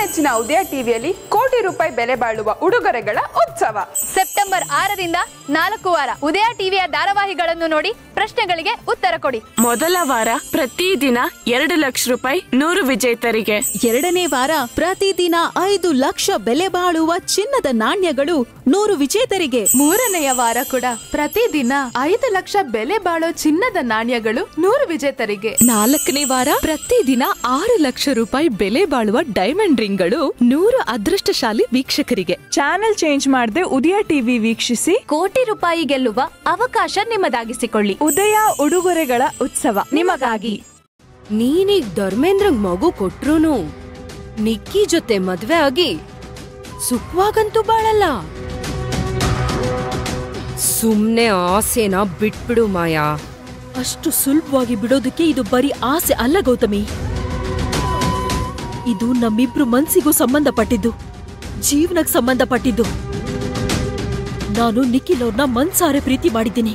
ನೆಚ್ಚಿನ ಉದಯ ಟಿವಿಯಲ್ಲಿ ಕೋಟಿ ರೂಪಾಯಿ ಬೆಲೆ ಬಾಳುವ ಉಡುಗೊರೆಗಳ ಉತ್ಸವ ಸೆಪ್ಟೆಂಬರ್ ಆರರಿಂದ ನಾಲ್ಕು ವಾರ ಉದಯ ಟಿವಿಯ ಧಾರಾವಾಹಿಗಳನ್ನು ನೋಡಿ ಪ್ರಶ್ನೆಗಳಿಗೆ ಉತ್ತರ ಕೊಡಿ ಮೊದಲ ವಾರ ಪ್ರತಿದಿನ ಎರಡು ಲಕ್ಷ ರೂಪಾಯಿ ನೂರು ವಿಜೇತರಿಗೆ ಎರಡನೇ ವಾರ ಪ್ರತಿದಿನ ಐದು ಲಕ್ಷ ಬೆಲೆ ಬಾಳುವ ಚಿನ್ನದ ನಾಣ್ಯಗಳು ನೂರು ವಿಜೇತರಿಗೆ ಮೂರನೆಯ ವಾರ ಕೂಡ ಪ್ರತಿದಿನ ಐದು ಲಕ್ಷ ಬೆಲೆ ಬಾಳೋ ಚಿನ್ನದ ನಾಣ್ಯಗಳು ನೂರು ವಿಜೇತರಿಗೆ ನಾಲ್ಕನೇ ವಾರ ಪ್ರತಿದಿನ ಆರು ಲಕ್ಷ ರೂಪಾಯಿ ಬೆಲೆ ಬಾಳುವ ಡೈಮಂಡ್ ರಿಂಗ್ಗಳು ನೂರು ಅದೃಷ್ಟಶಾಲಿ ವೀಕ್ಷಕರಿಗೆ ಚಾನೆಲ್ ಚೇಂಜ್ ಮಾಡದೆ ಉದಯ ಟಿವಿ ವೀಕ್ಷಿಸಿ ಕೋಟಿ ರೂಪಾಯಿ ಗೆಲ್ಲುವ ಅವಕಾಶ ನಿಮ್ಮದಾಗಿಸಿಕೊಳ್ಳಿ ಉದಯ ಉಡುಗೊರೆಗಳ ಉತ್ಸವ ನಿಮಗಾಗಿ ನೀನೀಗ್ ಧರ್ಮೇಂದ್ರಂಗ್ ಮಗು ಕೊಟ್ರುನು ನಿಕ್ಕಿ ಜೊತೆ ಮದ್ವೆ ಆಗಿ ಸುಖವಾಗಂತೂ ಬಾಳಲ್ಲ ಸುಮ್ನೆ ಆಸೆನ ಬಿಟ್ಬಿಡು ಮಾಯಾ ಅಷ್ಟು ಸುಲಭವಾಗಿ ಬಿಡೋದಕ್ಕೆ ಇದು ಬರೀ ಆಸೆ ಅಲ್ಲ ಗೌತಮಿ ಇದು ನಮ್ಮಿಬ್ರು ಮನ್ಸಿಗೂ ಸಂಬಂಧಪಟ್ಟಿದ್ದು ಜೀವನಕ್ಕೆ ಸಂಬಂಧಪಟ್ಟಿದ್ದು ನಾನು ನಿಖಿಲ್ ಅವ್ರನ್ನ ಮನ್ಸಾರೆ ಪ್ರೀತಿ ಮಾಡಿದ್ದೀನಿ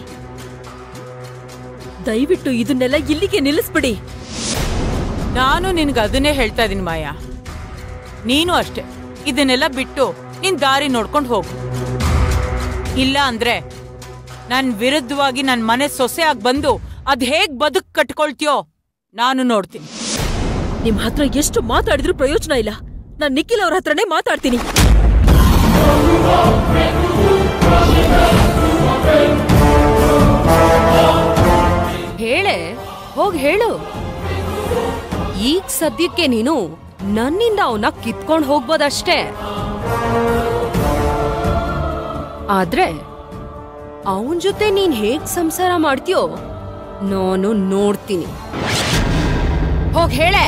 ದಯವಿಟ್ಟು ಇದನ್ನೆಲ್ಲ ಇಲ್ಲಿಗೆ ನಿಲ್ಲಿಸ್ಬಿಡಿ ನಾನು ನಿನ್ಗೆ ಅದನ್ನೇ ಹೇಳ್ತಾ ಇದೀನಿ ಮಾಯಾ ನೀನು ಅಷ್ಟೆ ಇದನ್ನೆಲ್ಲ ಬಿಟ್ಟು ನಿನ್ ದಾರಿ ನೋಡ್ಕೊಂಡು ಹೋಗು ಇಲ್ಲ ಅಂದ್ರೆ ನನ್ ವಿರುದ್ಧವಾಗಿ ನನ್ ಮನೆ ಸೊಸೆಯಾಗಿ ಬಂದು ಅದ್ ಹೇಗ್ ಬದುಕ್ ಕಟ್ಕೊಳ್ತೀಯೋ ನಾನು ನೋಡ್ತೀನಿ ನಿಮ್ ಹತ್ರ ಎಷ್ಟು ಮಾತಾಡಿದ್ರು ಪ್ರಯೋಜನ ಇಲ್ಲ ನಾನ್ ನಿಖಿಲ್ ಅವ್ರ ಹತ್ರನೇ ಮಾತಾಡ್ತೀನಿ ಹೇಳೆ ಹೋಗ್ ಹೇಳು ಈಗ ಸದ್ಯಕ್ಕೆ ನೀನು ನನ್ನಿಂದ ಅವನ್ನ ಕಿತ್ಕೊಂಡ್ ಹೋಗ್ಬೋದಷ್ಟೇ ಆದ್ರೆ ಅವನ್ ಜೊತೆ ನೀನ್ ಹೇಗ್ ಸಂಸಾರ ಮಾಡ್ತೀಯೋ ನಾನು ನೋಡ್ತೀನಿ ಹೋಗ್ ಹೇಳೆ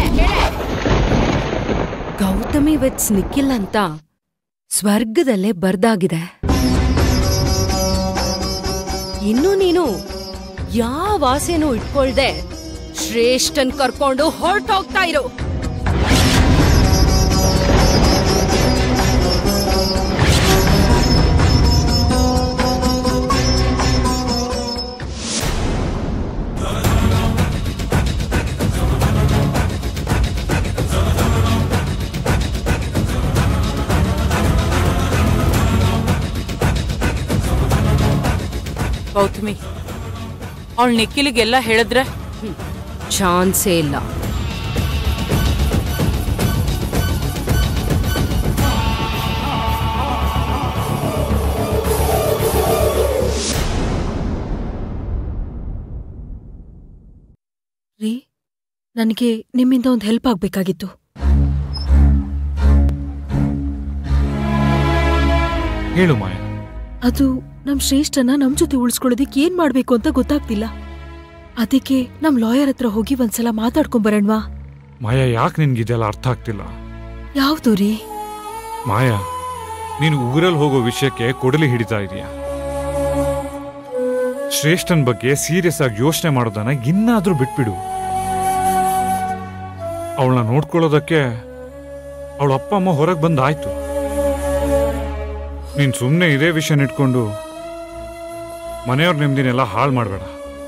ಗೌತಮಿ ವಿತ್ ನಿಖಿಲ್ ಅಂತ ಸ್ವರ್ಗದಲ್ಲೇ ಬರ್ದಾಗಿದೆ ಇನ್ನು ನೀನು ಯಾವ ಆಸೆನೂ ಇಟ್ಕೊಳ್ದೆ ಶ್ರೇಷ್ಠನ್ ಕರ್ಕೊಂಡು ಹೊರಟೋಗ್ತಾ ಇರು ಗೌತಮಿ ಅವಳು ನಿಖಿಲಿಗೆಲ್ಲ ಹೇಳಿದ್ರೆ ಚಾನ್ಸೇ ಇಲ್ಲ ರೀ ನನಗೆ ನಿಮ್ಮಿಂದ ಒಂದು ಹೆಲ್ಪ್ ಆಗ್ಬೇಕಾಗಿತ್ತು ಹೇಳು ಮಾಯ ಅದು ನಮ್ ಶ್ರೇಷ್ಠನ ನಮ್ ಜೊತೆ ಉಳಿಸ್ಕೊಳ್ಳೋದಿಕ್ ಏನ್ ಮಾಡ್ಬೇಕು ಅಂತ ಗೊತ್ತಾಗ್ತಿಲ್ಲ ಅದಕ್ಕೆ ನಮ್ ಲಾಯರ್ ಹತ್ರ ಹೋಗಿ ಒಂದ್ಸಲ ಮಾತಾಡ್ಕೊಂಡ್ ಬರೋಣ್ವಾ ಮಾಯ ಯಾಕೆ ನಿನ್ಗಿದೆಲ್ಲ ಅರ್ಥ ಆಗ್ತಿಲ್ಲ ಯಾವ್ದು ರೀ ಮಾಯ ನೀನು ಊರಲ್ಲಿ ಹೋಗೋ ವಿಷಯಕ್ಕೆ ಕೊಡಲಿ ಹಿಡಿತಾ ಇದೀಯ ಶ್ರೇಷ್ಠನ್ ಬಗ್ಗೆ ಸೀರಿಯಸ್ ಆಗಿ ಯೋಚನೆ ಮಾಡೋದನ್ನ ಇನ್ನಾದ್ರೂ ಬಿಟ್ಬಿಡು ಅವಳನ್ನ ನೋಡ್ಕೊಳ್ಳೋದಕ್ಕೆ ಅವಳ ಅಪ್ಪ ಅಮ್ಮ ಹೊರಗೆ ಬಂದಾಯ್ತು ನೀನ್ ಸುಮ್ಮನೆ ಇದೇ ವಿಷಯನ ಇಟ್ಕೊಂಡು ಮನೆಯವ್ರ ನೆಮ್ಮದಿನೆಲ್ಲ ಹಾಳು ಮಾಡಬೇಡ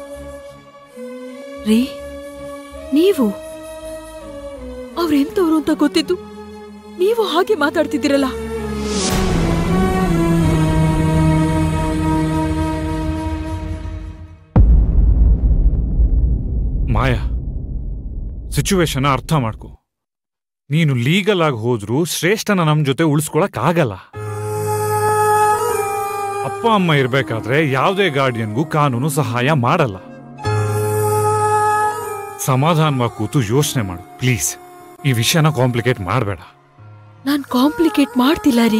ರೀ ನೀವು ಅವ್ರೆಂತವ್ರು ಅಂತ ಗೊತ್ತಿದ್ದು ನೀವು ಹಾಗೆ ಮಾತಾಡ್ತಿದ್ದೀರಲ್ಲ ಮಾಯಾ ಸಿಚುವೇಶನ್ ಅರ್ಥ ಮಾಡ್ಕೊ ನೀನು ಲೀಗಲ್ ಆಗಿ ಹೋದ್ರೂ ಶ್ರೇಷ್ಠನ ನಮ್ ಜೊತೆ ಉಳಿಸ್ಕೊಳಕ್ ಆಗಲ್ಲ ಅಪ್ಪ ಅಮ್ಮ ಇರ್ಬೇಕಾದ್ರೆ ಯಾವುದೇ ಗಾರ್ಡಿಯನ್ಗೂ ಕಾನೂನು ಸಹಾಯ ಮಾಡಲ್ಲ ಸಮಾಧಾನವಾಗಿ ಕೂತು ಯೋಚನೆ ಮಾಡು ಪ್ಲೀಸ್ ಈ ವಿಷಯನ ಕಾಂಪ್ಲಿಕೇಟ್ ಮಾಡಬೇಡ ನಾನ್ ಕಾಂಪ್ಲಿಕೇಟ್ ಮಾಡ್ತಿಲ್ಲ ರೀ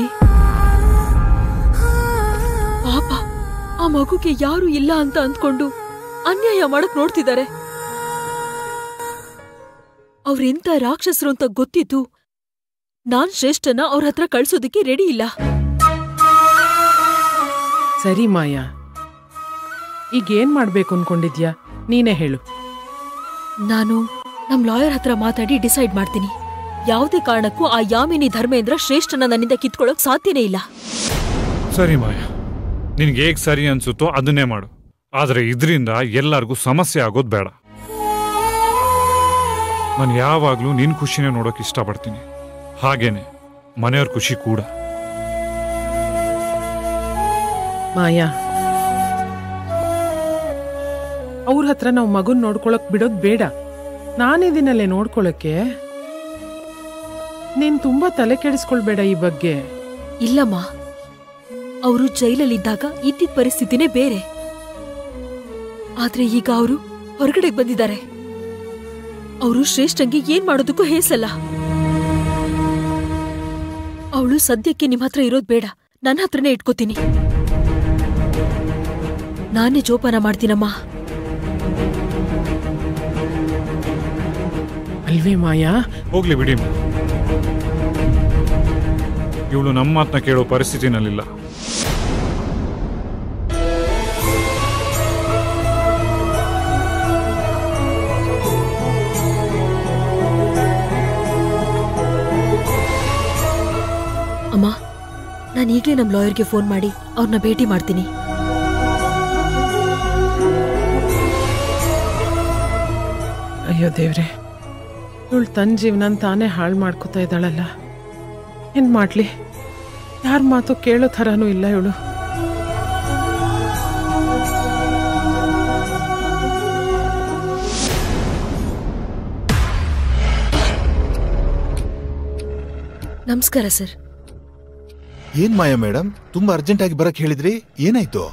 ಪಾಪ ಆ ಮಗುಗೆ ಯಾರು ಇಲ್ಲ ಅಂತ ಅಂದ್ಕೊಂಡು ಅನ್ಯಾಯ ಮಾಡಕ್ ನೋಡ್ತಿದ್ದಾರೆ ಅವ್ರೆಂತ ರಾಕ್ಷಸರು ಅಂತ ಗೊತ್ತಿದ್ದು ನಾನ್ ಶ್ರೇಷ್ಠನ ಅವ್ರ ಹತ್ರ ಕಳ್ಸೋದಕ್ಕೆ ರೆಡಿ ಇಲ್ಲ ಸರಿ ಮಾಯಾ ಈಗ ಏನ್ ಮಾಡ್ಬೇಕು ಅನ್ಕೊಂಡಿದ್ಯಾ ನೀನೇ ಹೇಳು ನಾನು ನಮ್ ಲಾಯರ್ ಹತ್ರ ಮಾತಾಡಿ ಡಿಸೈಡ್ ಮಾಡ್ತೀನಿ ಯಾವುದೇ ಕಾರಣಕ್ಕೂ ಆ ಯಾಮಿನಿ ಧರ್ಮೇಂದ್ರ ಶ್ರೇಷ್ಠನ ನನ್ನಿಂದ ಕಿತ್ಕೊಳ್ಳೋಕ್ ಸಾಧ್ಯನೇ ಇಲ್ಲ ಸರಿ ಮಾಯ ನಿನ್ಗೆ ಹೇಗ್ ಸರಿ ಅನ್ಸುತ್ತೋ ಅದನ್ನೇ ಮಾಡು ಆದ್ರೆ ಇದರಿಂದ ಎಲ್ಲರಿಗೂ ಸಮಸ್ಯೆ ಆಗೋದು ಬೇಡ ನಾನು ಯಾವಾಗ್ಲೂ ನಿನ್ ಖುಷಿನೇ ನೋಡೋಕೆ ಇಷ್ಟಪಡ್ತೀನಿ ಹಾಗೇನೆ ಮನೆಯವ್ರ ಖುಷಿ ಕೂಡ ಮಾಯಾ ಅವ್ರ ಹತ್ರ ನಾವು ಮಗುನ್ ನೋಡ್ಕೊಳಕ್ ಬಿಡೋದ್ ಬೇಡ ನಾನಿದ್ದೀನಲ್ಲೇ ನೋಡ್ಕೊಳಕ್ಕೆ ನೀನ್ ತುಂಬಾ ತಲೆ ಕೆಡಿಸ್ಕೊಳ್ಬೇಡ ಈ ಬಗ್ಗೆ ಇಲ್ಲಮ್ಮ ಅವರು ಜೈಲಲ್ಲಿದ್ದಾಗ ಇದ್ದಿದ್ದ ಪರಿಸ್ಥಿತಿನೇ ಬೇರೆ ಆದ್ರೆ ಈಗ ಅವರು ಹೊರಗಡೆ ಬಂದಿದ್ದಾರೆ ಅವರು ಶ್ರೇಷ್ಠಂಗೆ ಏನ್ ಮಾಡೋದಕ್ಕೂ ಹೇಸಲ್ಲ ಅವಳು ಸದ್ಯಕ್ಕೆ ನಿಮ್ ಹತ್ರ ಇರೋದ್ ಬೇಡ ನನ್ನ ಹತ್ರನೇ ಇಟ್ಕೋತೀನಿ ನಾನೇ ಜೋಪಾನ ಮಾಡ್ತೀನಮ್ಮ ಅಲ್ವೇ ಮಾಯಾ ಹೋಗ್ಲಿ ಬಿಡಿ ಇವಳು ನಮ್ಮ ಮಾತನ್ನ ಕೇಳೋ ಪರಿಸ್ಥಿತಿನಲ್ಲಿಲ್ಲ ಅಮ್ಮ ನಾನು ಈಗಲೇ ನಮ್ಮ ಲಾಯರ್ಗೆ ಫೋನ್ ಮಾಡಿ ಅವ್ರನ್ನ ಭೇಟಿ ಮಾಡ್ತೀನಿ ಅಯ್ಯೋ ದೇವ್ರೆ ಇವಳು ತನ್ನ ಜೀವನ ತಾನೇ ಹಾಳು ಮಾಡ್ಕೋತಾ ಇದ್ದಾಳಲ್ಲ ಏನ್ ಮಾಡ್ಲಿ ಯಾರ ಮಾತು ಕೇಳೋ ಥರನೂ ಇಲ್ಲ ಇವಳು ನಮಸ್ಕಾರ ಸರ್ ಏನ್ ಮಾಯಾ ಮೇಡಮ್ ತುಂಬಾ ಅರ್ಜೆಂಟ್ ಆಗಿ ಬರಕ್ ಹೇಳಿದ್ರಿ ಏನಾಯ್ತು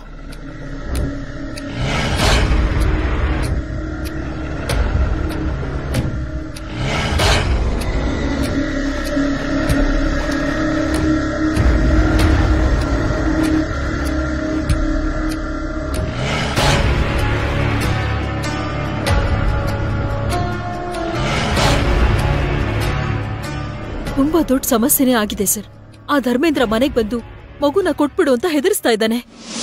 ತುಂಬಾ ದೊಡ್ಡ ಸಮಸ್ಯೆನೇ ಆಗಿದೆ ಸರ್ ಆ ಧರ್ಮೇಂದ್ರ ಮನೆಗ್ ಬಂದು ಮಗುನ ಕೊಟ್ಬಿಡು ಅಂತ ಹೆದರ್ಸ್ತಾ ಇದ್ದಾನೆ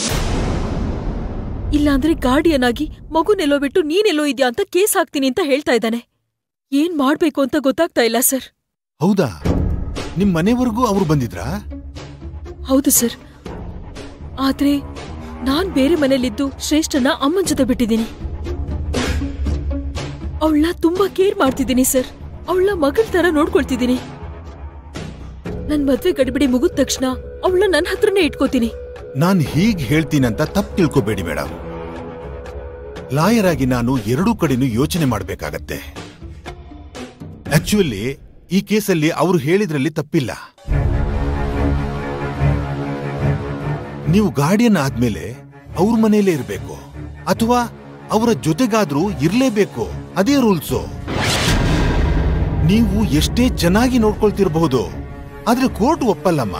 ಇಲ್ಲಾಂದ್ರೆ ಗಾರ್ಡಿಯನ್ ಆಗಿ ಮಗುನೆಲ್ಲೋ ಬಿಟ್ಟು ನೀನೆಲ್ಲೋ ಇದ್ಯಾ ಅಂತ ಕೇಸ್ ಹಾಕ್ತೀನಿ ಅಂತ ಹೇಳ್ತಾ ಇದ್ದಾನೆ ಏನ್ ಮಾಡ್ಬೇಕು ಅಂತ ಗೊತ್ತಾಗ್ತಾ ಇಲ್ಲ ಸರ್ ಹೌದಾ ನಿಮ್ ಮನೆವರೆಗೂ ಅವ್ರು ಬಂದಿದ್ರಾ ಹೌದು ಸರ್ ಆದ್ರೆ ನಾನ್ ಬೇರೆ ಮನೇಲಿದ್ದು ಶ್ರೇಷ್ಠನ ಅಮ್ಮನ್ ಜೊತೆ ಬಿಟ್ಟಿದ್ದೀನಿ ಅವಳನ್ನ ತುಂಬಾ ಕೇರ್ ಮಾಡ್ತಿದ್ದೀನಿ ಸರ್ ಅವಳ ಮಗಳ ತರ ನೋಡ್ಕೊಳ್ತಿದ್ದೀನಿ ನನ್ ಮದ್ವೆ ಗಡಿಬಿಡಿ ಮುಗಿದ ತಕ್ಷಣ ಅವಳನ್ನ ನನ್ನ ಹತ್ರನೇ ಇಟ್ಕೋತೀನಿ ನಾನ್ ಹೀಗ್ ಹೇಳ್ತೀನಂತ ತಪ್ಪು ತಿಳ್ಕೊಬೇಡಿ ಮೇಡಮ್ ಲಾಯರ್ ಆಗಿ ನಾನು ಎರಡೂ ಕಡೆನೂ ಯೋಚನೆ ಮಾಡ್ಬೇಕಾಗತ್ತೆ ಆಕ್ಚುಲಿ ಈ ಕೇಸಲ್ಲಿ ಅವರು ಹೇಳಿದ್ರಲ್ಲಿ ತಪ್ಪಿಲ್ಲ ನೀವು ಗಾರ್ಡಿಯನ್ ಆದ್ಮೇಲೆ ಅವ್ರ ಮನೆಯಲ್ಲೇ ಇರಬೇಕು ಅಥವಾ ಅವರ ಜೊತೆಗಾದ್ರೂ ಇರ್ಲೇಬೇಕು ಅದೇ ರೂಲ್ಸು ನೀವು ಎಷ್ಟೇ ಚೆನ್ನಾಗಿ ನೋಡ್ಕೊಳ್ತಿರಬಹುದು ಆದ್ರೆ ಕೋರ್ಟ್ ಒಪ್ಪಲ್ಲಮ್ಮ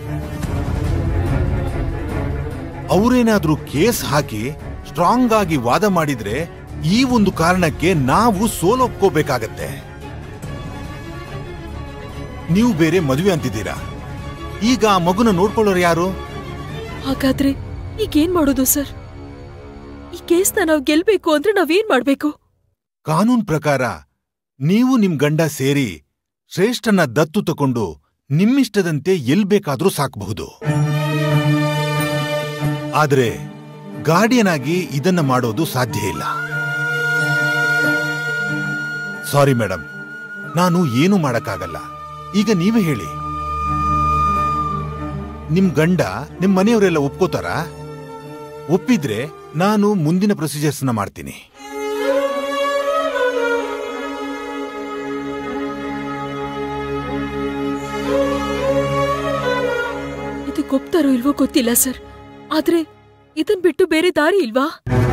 ಅವರೇನಾದ್ರೂ ಕೇಸ್ ಹಾಕಿ ಸ್ಟ್ರಾಂಗ್ ಆಗಿ ವಾದ ಮಾಡಿದ್ರೆ ಈ ಒಂದು ಕಾರಣಕ್ಕೆ ನಾವು ಸೋಲೊಪ್ಕೋಬೇಕಾಗತ್ತೆ ನೀವು ಬೇರೆ ಮದುವೆ ಅಂತಿದ್ದೀರಾ ಈಗ ಆ ಮಗುನ ನೋಡ್ಕೊಳ್ಳೋರು ಯಾರು ಹಾಗಾದ್ರೆ ಈಗೇನ್ ಮಾಡೋದು ಸರ್ ಈ ಕೇಸ್ನ ನಾವ್ ಗೆಲ್ಬೇಕು ಅಂದ್ರೆ ನಾವೇನ್ ಮಾಡ್ಬೇಕು ಕಾನೂನ್ ಪ್ರಕಾರ ನೀವು ನಿಮ್ ಗಂಡ ಸೇರಿ ಶ್ರೇಷ್ಠನ ದತ್ತು ತಕೊಂಡು ನಿಮ್ಮಿಷ್ಟದಂತೆ ಎಲ್ ಬೇಕಾದ್ರೂ ಸಾಕಬಹುದು ಆದ್ರೆ ಗಾರ್ಡಿಯನ್ ಆಗಿ ಇದನ್ನ ಮಾಡೋದು ಸಾಧ್ಯ ಇಲ್ಲ ಸಾರಿ ಮೇಡಮ್ ನಾನು ಏನು ಮಾಡಕ್ಕಾಗಲ್ಲ ಈಗ ನೀವೇ ಹೇಳಿ ನಿಮ್ ಗಂಡ ನಿಮ್ ಮನೆಯವರೆಲ್ಲ ಒಪ್ಕೋತಾರಾ ಒಪ್ಪಿದ್ರೆ ನಾನು ಮುಂದಿನ ಪ್ರೊಸೀಜರ್ಸ್ನ ಮಾಡ್ತೀನಿ ಇದಕ್ಕೆ ಒಪ್ತಾರೋ ಇಲ್ವೋ ಗೊತ್ತಿಲ್ಲ ಸರ್ ಆದ್ರೆ ಇದನ್ ಬಿಟ್ಟು ಬೇರೆ ದಾರಿ ಇಲ್ವಾ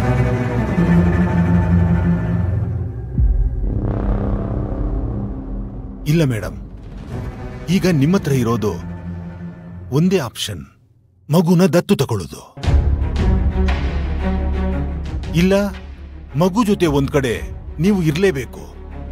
ಇಲ್ಲ ಮೇಡಮ್ ಈಗ ನಿಮ್ಮತ್ರ ಇರೋದು ಒಂದೇ ಆಪ್ಷನ್ ಮಗುನ ದತ್ತು ತಗೊಳ್ಳೋದು ಇಲ್ಲ ಮಗು ಜೊತೆ ಒಂದ್ ಕಡೆ ನೀವು ಇರ್ಲೇಬೇಕು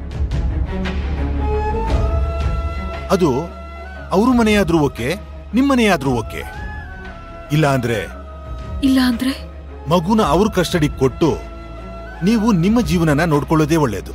ಅದು ಅವ್ರ ಮನೆಯಾದ್ರೂ ಓಕೆ ನಿಮ್ಮನೆಯಾದ್ರೂ ಓಕೆ ಇಲ್ಲ ಅಂದ್ರೆ ಇಲ್ಲ ಅಂದ್ರೆ ಮಗುನ ಅವ್ರ ಕಸ್ಟಡಿ ಕೊಟ್ಟು ನೀವು ನಿಮ್ಮ ಜೀವನನ ನೋಡ್ಕೊಳ್ಳೋದೇ ಒಳ್ಳೆಯದು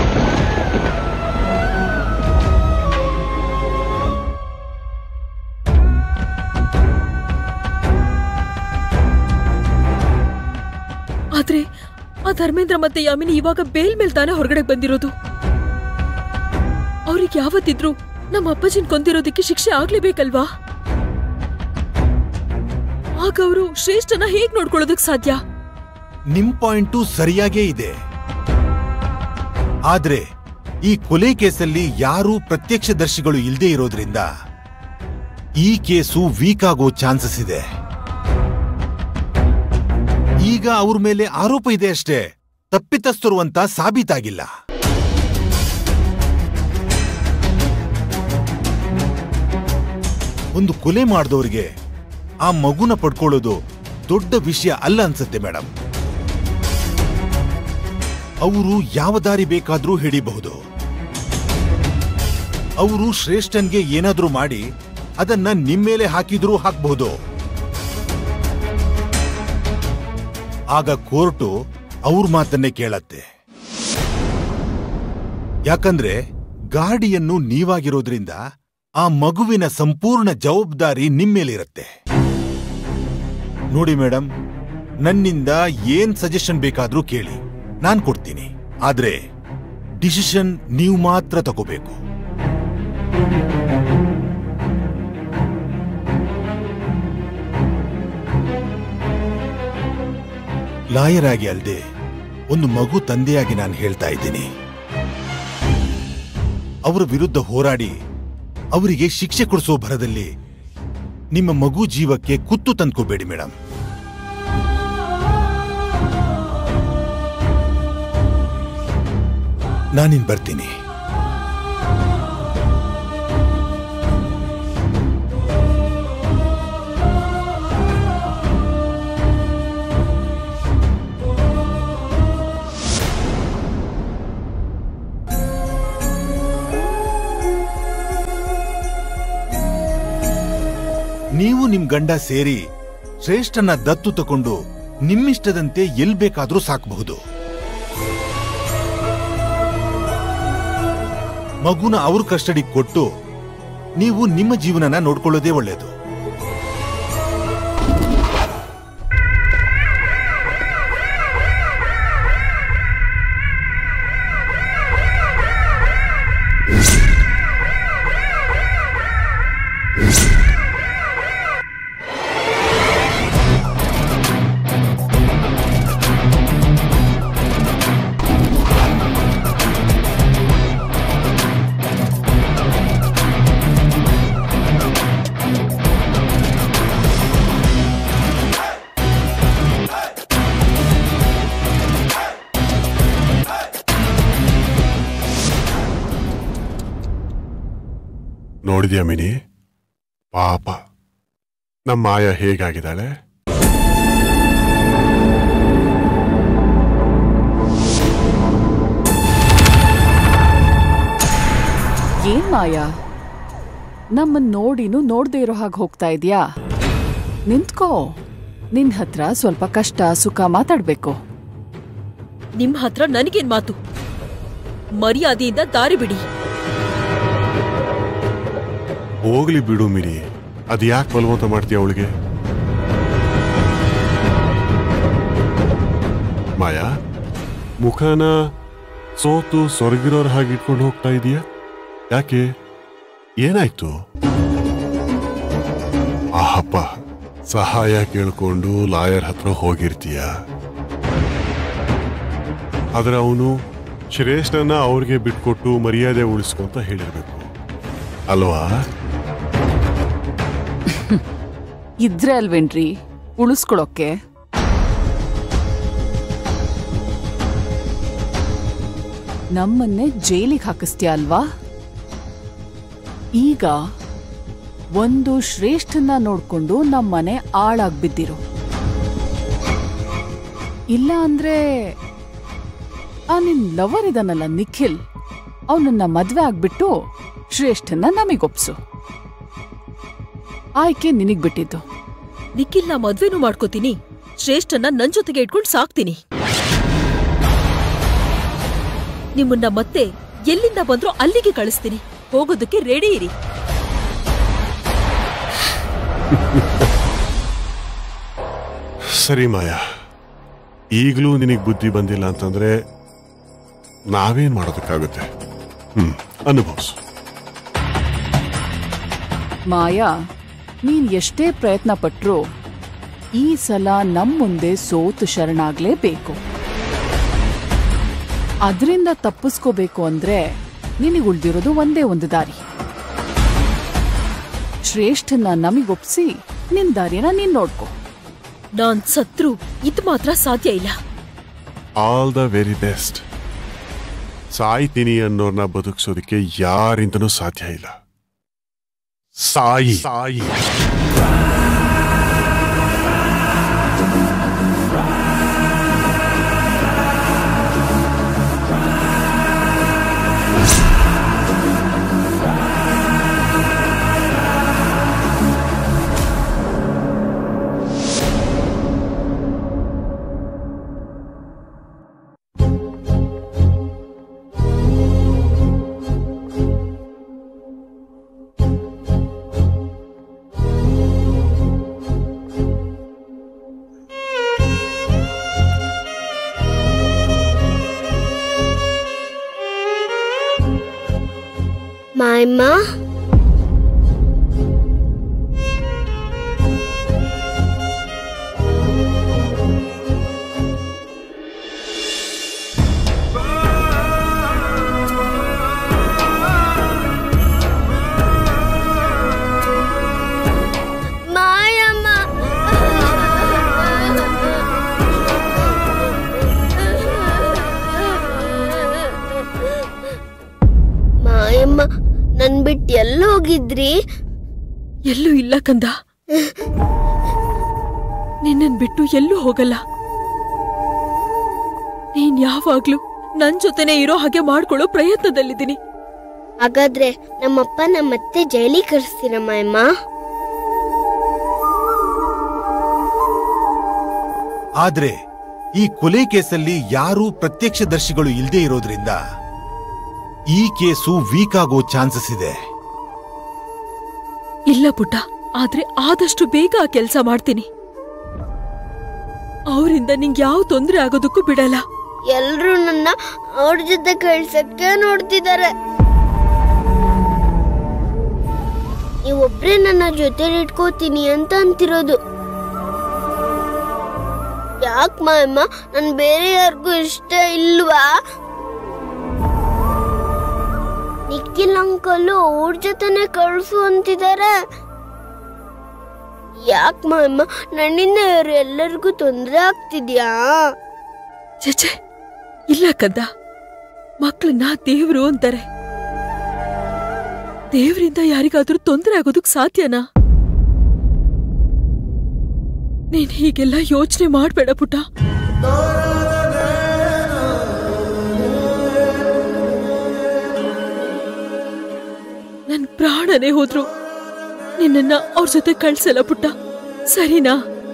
ಆದ್ರೆ ಆ ಧರ್ಮೇಂದ್ರ ಮತ್ತೆ ಯಾಮಿನಿ ಇವಾಗ ಬೇಲ್ ಮೇಲ್ ತಾನೇ ಹೊರಗಡೆ ಬಂದಿರೋದು ಅವ್ರಿಗೆ ಯಾವತ್ತಿದ್ರು ನಮ್ಮ ಅಪ್ಪಾಜಿನ್ ಕೊಂದಿರೋದಕ್ಕೆ ಶಿಕ್ಷೆ ಆಗ್ಲೇಬೇಕಲ್ವಾ ಆಗ ಅವರು ಶ್ರೇಷ್ಠನ ಹೇಗ್ ನೋಡ್ಕೊಳ್ಳೋದಕ್ ಸಾಧ್ಯ ನಿಮ್ ಪಾಯಿಂಟು ಸರಿಯಾಗೇ ಇದೆ ಆದ್ರೆ ಈ ಕೊಲೆ ಕೇಸಲ್ಲಿ ಯಾರೂ ಪ್ರತ್ಯಕ್ಷದರ್ಶಿಗಳು ಇಲ್ಲದೆ ಇರೋದ್ರಿಂದ ಈ ಕೇಸು ವೀಕ್ ಆಗೋ ಚಾನ್ಸಸ್ ಇದೆ ಈಗ ಅವ್ರ ಮೇಲೆ ಆರೋಪ ಇದೆ ಅಷ್ಟೇ ತಪ್ಪಿತಸ್ಥರು ಅಂತ ಸಾಬೀತಾಗಿಲ್ಲ ಒಂದು ಕೊಲೆ ಮಾಡಿದವ್ರಿಗೆ ಆ ಮಗುನ ಪಡ್ಕೊಳ್ಳೋದು ದೊಡ್ಡ ವಿಷಯ ಅಲ್ಲ ಅನ್ಸುತ್ತೆ ಮೇಡಮ್ ಅವರು ಯಾವ ದಾರಿ ಬೇಕಾದ್ರೂ ಹಿಡಿಬಹುದು ಅವರು ಶ್ರೇಷ್ಠನ್ಗೆ ಏನಾದ್ರೂ ಮಾಡಿ ಅದನ್ನ ನಿಮ್ಮೇಲೆ ಹಾಕಿದ್ರೂ ಹಾಕಬಹುದು ಆಗ ಕೋರ್ಟು ಅವ್ರ ಮಾತನ್ನೇ ಕೇಳತ್ತೆ ಯಾಕಂದ್ರೆ ಗಾಡಿಯನ್ನು ನೀವಾಗಿರೋದ್ರಿಂದ ಆ ಮಗುವಿನ ಸಂಪೂರ್ಣ ಜವಾಬ್ದಾರಿ ನಿಮ್ಮೇಲಿರುತ್ತೆ ನೋಡಿ ಮೇಡಮ್ ನನ್ನಿಂದ ಏನ್ ಸಜೆಷನ್ ಬೇಕಾದ್ರೂ ಕೇಳಿ ನಾನ್ ಕೊಡ್ತೀನಿ ಆದ್ರೆ ಡಿಸಿಷನ್ ನೀವು ಮಾತ್ರ ತಗೋಬೇಕು ಲಾಯರ್ ಆಗಿ ಅಲ್ಲದೆ ಒಂದು ಮಗು ತಂದೆಯಾಗಿ ನಾನು ಹೇಳ್ತಾ ಇದ್ದೀನಿ ಅವರ ವಿರುದ್ಧ ಹೋರಾಡಿ ಅವರಿಗೆ ಶಿಕ್ಷೆ ಕೊಡಿಸೋ ಭರದಲ್ಲಿ ನಿಮ್ಮ ಮಗು ಜೀವಕ್ಕೆ ಕುತ್ತು ತಂದ್ಕೋಬೇಡಿ ಮೇಡಮ್ ನಾನಿನ್ ಬರ್ತೀನಿ ನೀವು ನಿಮ್ ಗಂಡ ಸೇರಿ ಶ್ರೇಷ್ಠನ ದತ್ತು ತಕೊಂಡು ನಿಮ್ಮಿಷ್ಟದಂತೆ ಎಲ್ ಬೇಕಾದ್ರೂ ಸಾಕಬಹುದು ಮಗುನ ಅವ್ರ ಕಸ್ಟಡಿ ಕೊಟ್ಟು ನೀವು ನಿಮ್ಮ ಜೀವನನ ನೋಡ್ಕೊಳ್ಳೋದೇ ಒಳ್ಳೆಯದು ನೋಡಿದ್ಯಾ ಮಿನಿ ಪಾಪ ನಮ್ಮ ಮಾಯ ಹೇಗಾಗಿದ್ದಾಳೆ ಏನ್ ಮಾಯಾ ನಮ್ಮನ್ ನೋಡಿನೂ ನೋಡ್ದೇ ಇರೋ ಹಾಗೆ ಹೋಗ್ತಾ ಇದೀಯಾ ನಿಂತ್ಕೋ ನಿನ್ ಹತ್ರ ಸ್ವಲ್ಪ ಕಷ್ಟ ಸುಖ ಮಾತಾಡ್ಬೇಕು ನಿಮ್ ಹತ್ರ ನನಗೇನ್ ಮಾತು ಮರ್ಯಾದೆಯಿಂದ ದಾರಿ ಬಿಡಿ ಹೋಗ್ಲಿ ಬಿಡು ಮಿನಿ ಅದು ಯಾಕೆ ಬಲವಂತ ಮಾಡ್ತೀಯ ಅವಳಿಗೆ ಮಾಯಾ ಮುಖನ ಸೋತು ಸೊರಗಿರೋರ್ ಹಾಗೆ ಇಟ್ಕೊಂಡು ಹೋಗ್ತಾ ಇದೀಯ ಯಾಕೆ ಏನಾಯ್ತು ಆಹಪ್ಪ ಸಹಾಯ ಕೇಳ್ಕೊಂಡು ಲಾಯರ್ ಹತ್ರ ಹೋಗಿರ್ತೀಯ ಆದ್ರೆ ಅವನು ಶ್ರೇಷ್ಠನ ಅವ್ರಿಗೆ ಬಿಟ್ಕೊಟ್ಟು ಮರ್ಯಾದೆ ಉಳಿಸ್ಕೊಂತ ಹೇಳಿರ್ಬೇಕು ಅಲ್ವಾ ಇದ್ರೆ ಅಲ್ವೇನ್ರಿ ಉಳಿಸ್ಕೊಳಕ್ಕೆ ನಮ್ಮನ್ನೇ ಜೈಲಿಗೆ ಹಾಕಿಸ್ತೀಯ ಅಲ್ವಾ ಈಗ ಒಂದು ಶ್ರೇಷ್ಠನ ನೋಡ್ಕೊಂಡು ನಮ್ಮನೆ ಆಳಾಗ್ ಬಿದ್ದಿರು ಇಲ್ಲ ಅಂದ್ರೆ ಆ ನಿನ್ ಲವರ್ ಇದನ್ನಲ್ಲ ನಿಖಿಲ್ ಅವನನ್ನ ಮದ್ವೆ ಆಗ್ಬಿಟ್ಟು ಶ್ರೇಷ್ಠನ ನಮಿಗೊಪ್ಸು ಆಯ್ಕೆ ನಿನಗ್ ಬಿಟ್ಟಿದ್ದು ನಿಖಿಲ್ನ ಮದ್ವೆನೂ ಮಾಡ್ಕೋತೀನಿ ಶ್ರೇಷ್ಠನ ನನ್ ಜೊತೆಗೆ ಇಟ್ಕೊಂಡು ಸಾಕ್ತೀನಿ ನಿಮ್ಮನ್ನ ಮತ್ತೆ ಎಲ್ಲಿಂದ ಬಂದ್ರೂ ಅಲ್ಲಿಗೆ ಕಳಿಸ್ತೀನಿ ಹೋಗೋದಕ್ಕೆ ರೆಡಿ ಇರಿ ಸರಿ ಮಾಯಾ ಈಗಲೂ ನಿನಗೆ ಬುದ್ಧಿ ಬಂದಿಲ್ಲ ಅಂತಂದ್ರೆ ನಾವೇನ್ ಮಾಡೋದಕ್ಕಾಗುತ್ತೆ ಹ್ಮ್ ಅನುಭವಿಸು ಮಾಯಾ ನೀನ್ ಎಷ್ಟೇ ಪ್ರಯತ್ನ ಪಟ್ರೂ ಈ ಸಲ ನಮ್ ಮುಂದೆ ಸೋತು ಶರಣಾಗ್ಲೇಬೇಕು ಅದರಿಂದ ತಪ್ಪಿಸ್ಕೋಬೇಕು ಅಂದ್ರೆ ನಿನಗೆ ಉಳ್ದಿರೋದು ಒಂದೇ ಒಂದು ದಾರಿ ಶ್ರೇಷ್ಠನ ನಮಿಗೊಪ್ಸಿ ನಿನ್ ದಾರಿನ ನೀನ್ ನೋಡ್ಕೋ ನಾನ್ ಸತ್ರು ಇದ್ ಮಾತ್ರ ಸಾಧ್ಯ ಇಲ್ಲ ಆಲ್ ದ ವೆರಿ ಬೆಸ್ಟ್ ಸಾಯ್ತೀನಿ ಅನ್ನೋರ್ನ ಬದುಕಿಸೋದಕ್ಕೆ ಯಾರಿಂದನೂ ಸಾಧ್ಯ ಇಲ್ಲ ಸಾಯಿ ಸಾಯಿ ಮಾಯಮ್ಮ ಮಾಯಮ್ಮ ಮಾಯಮ್ಮ ನನ್ ಬಿಟ್ಟು ಎಲ್ಲ ಹೋಗಿದ್ರಿ ಎಲ್ಲೂ ಇಲ್ಲ ಕಂದ ನಿನ್ನನ್ ಬಿಟ್ಟು ಎಲ್ಲೂ ಹೋಗಲ್ಲ ನೀನ್ ಯಾವಾಗ್ಲೂ ನನ್ ಜೊತೆನೆ ಇರೋ ಹಾಗೆ ಮಾಡ್ಕೊಳ್ಳೋ ಪ್ರಯತ್ನದಲ್ಲಿದ್ದೀನಿ ಹಾಗಾದ್ರೆ ನಮ್ಮಪ್ಪ ನಮ್ಮತ್ತೆ ಜೈಲಿಗೆ ಕಳಿಸ್ತೀರ ಮಾಯಮ್ಮ ಆದ್ರೆ ಈ ಕೊಲೆ ಕೇಸಲ್ಲಿ ಯಾರೂ ಪ್ರತ್ಯಕ್ಷದರ್ಶಿಗಳು ಇಲ್ದೇ ಇರೋದ್ರಿಂದ ಈ ಕೇಸು ವೀಕ್ ಆಗೋ ಚಾನ್ಸಸ್ ಇದೆ ಇಲ್ಲ ಪುಟ್ಟ ಆದ್ರೆ ಆದಷ್ಟು ಬೇಗ ಆ ಕೆಲ್ಸ ಮಾಡ್ತೀನಿ ಅವರಿಂದ ನಿಂಗೆ ಯಾವ ತೊಂದ್ರೆ ಆಗೋದಕ್ಕೂ ಬಿಡಲ್ಲ ಎಲ್ರು ನನ್ನ ಅವ್ರ ಜೊತೆ ಕಳ್ಸಕ್ಕೆ ನೋಡ್ತಿದ್ದಾರೆ ನೀವೊಬ್ರೇ ನನ್ನ ಜೊತೆ ಇಟ್ಕೋತೀನಿ ಅಂತ ಅಂತಿರೋದು ಯಾಕ್ ಮಾಯಮ್ಮ ನನ್ ಬೇರೆ ಯಾರಿಗೂ ಇಷ್ಟ ಇಲ್ವಾ ನಿಖಿಲ್ ಅಂಕಲ್ ಅವ್ರ ಜೊತೆನೆ ಕಳ್ಸು ಅಂತಿದ್ದಾರೆ ಯಾಕ್ ಮಾಯಮ್ಮ ನನ್ನಿಂದ ಇವ್ರು ಎಲ್ಲರಿಗೂ ತೊಂದ್ರೆ ಆಗ್ತಿದ್ಯಾ ಛೆ ಇಲ್ಲ ಕಂದ ಮಕ್ಕಳನ್ನ ದೇವ್ರು ಅಂತಾರೆ ದೇವ್ರಿಂದ ಯಾರಿಗಾದ್ರೂ ತೊಂದರೆ ಆಗೋದಕ್ ಸಾಧ್ಯನಾ ನೀನ್ ಹೀಗೆಲ್ಲ ಯೋಚನೆ ಮಾಡ್ಬೇಡ ಪುಟ್ಟ ನನ್ ಪ್ರಾಣನೇ ಹೋದ್ರು ನಿನ್ನನ್ನ ಅವ್ರ ಜೊತೆ ಕಳ್ಸಲ್ಲ ಪುಟ್ಟ ಸರಿನಾ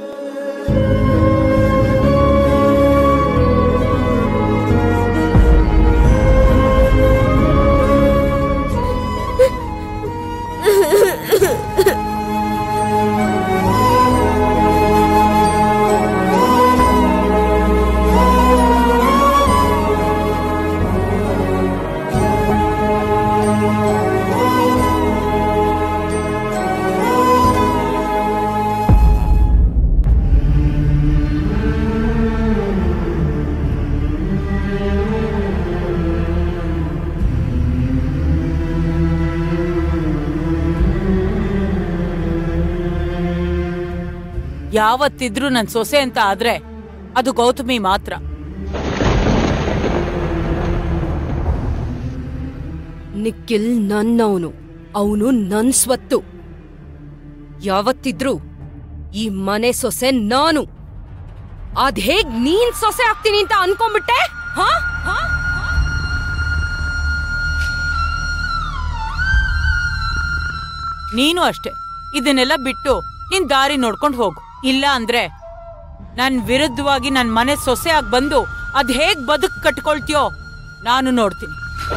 ಯಾವತ್ತಿದ್ರೂ ನನ್ ಸೊಸೆ ಅಂತ ಆದ್ರೆ ಅದು ಗೌತಮಿ ಮಾತ್ರ ನಿಖಿಲ್ ನನ್ನವನು ಅವನು ನನ್ ಸ್ವತ್ತು ಯಾವತ್ತಿದ್ರೂ ಈ ಮನೆ ಸೊಸೆ ನಾನು ಅದ್ ಹೇಗ್ ನೀನ್ ಸೊಸೆ ಆಗ್ತೀನಿ ಅಂತ ಅನ್ಕೊಂಡ್ಬಿಟ್ಟೆ ಹಾ ಹಾ ನೀನು ಅಷ್ಟೆ ಇದನ್ನೆಲ್ಲ ಬಿಟ್ಟು ನಿನ್ ದಾರಿ ನೋಡ್ಕೊಂಡು ಹೋಗು ಇಲ್ಲ ಅಂದ್ರೆ ನನ್ ವಿರುದ್ಧವಾಗಿ ನನ್ ಮನೆ ಸೊಸೆ ಆಗಿ ಬಂದು ಅದ್ ಹೇಗ್ ಬದುಕ್ ಕಟ್ಕೊಳ್ತೀಯೋ ನಾನು ನೋಡ್ತೀನಿ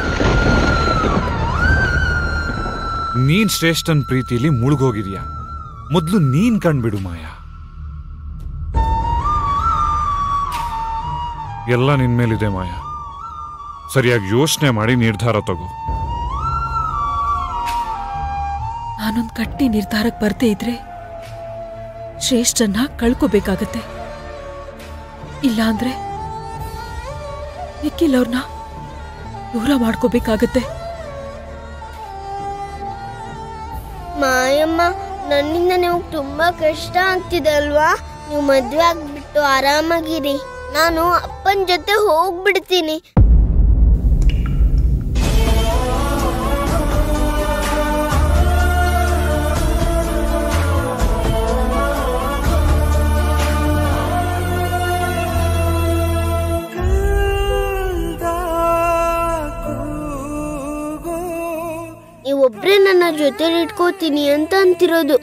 ನೀನ್ ಶ್ರೇಷ್ಠನ್ ಪ್ರೀತಿಲಿ ಮುಳುಗೋಗಿದ್ಯಾ ಮೊದ್ಲು ನೀನ್ ಕಂಡ್ಬಿಡು ಮಾಯಾ ಎಲ್ಲ ನಿನ್ ಮೇಲಿದೆ ಮಾಯಾ ಸರಿಯಾಗಿ ಯೋಚನೆ ಮಾಡಿ ನಿರ್ಧಾರ ತಗೋ ನಾನೊಂದ್ ಗಟ್ಟಿ ನಿರ್ಧಾರಕ್ಕೆ ಬರ್ದೇ ಇದ್ರೆ ಶ್ರೇಷ್ಠನ್ನ ಕಳ್ಕೋಬೇಕಾಗತ್ತೆ ಇಲ್ಲಾಂದ್ರೆ ನಿಖಿಲ್ ಅವ್ರನ್ನ ದೂರ ಮಾಡ್ಕೋಬೇಕಾಗತ್ತೆ ಮಾಯಮ್ಮ ನನ್ನಿಂದ ನಿಮಗೆ ತುಂಬಾ ಕಷ್ಟ ಆಗ್ತಿದೆ ಅಲ್ವಾ ನೀವು ಮದ್ವೆ ಆಗ್ಬಿಟ್ಟು ಆರಾಮಾಗಿರಿ ನಾನು ಅಪ್ಪನ ಜೊತೆ ಹೋಗ್ಬಿಡ್ತೀನಿ ನೀವೊಬ್ರೇ ನನ್ನ ಜೊತೆಲಿ ಇಟ್ಕೋತೀನಿ ಅಂತ ಅಂತಿರೋದು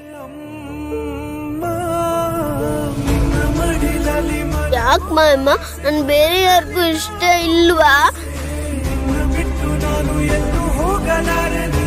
ಯಾಕೆ ಮಾಯಮ್ಮ ನನ್ ಬೇರೆ ಯಾರಿಗೂ ಇಷ್ಟ ಇಲ್ವಾ ಹೋಗಲಾರೆ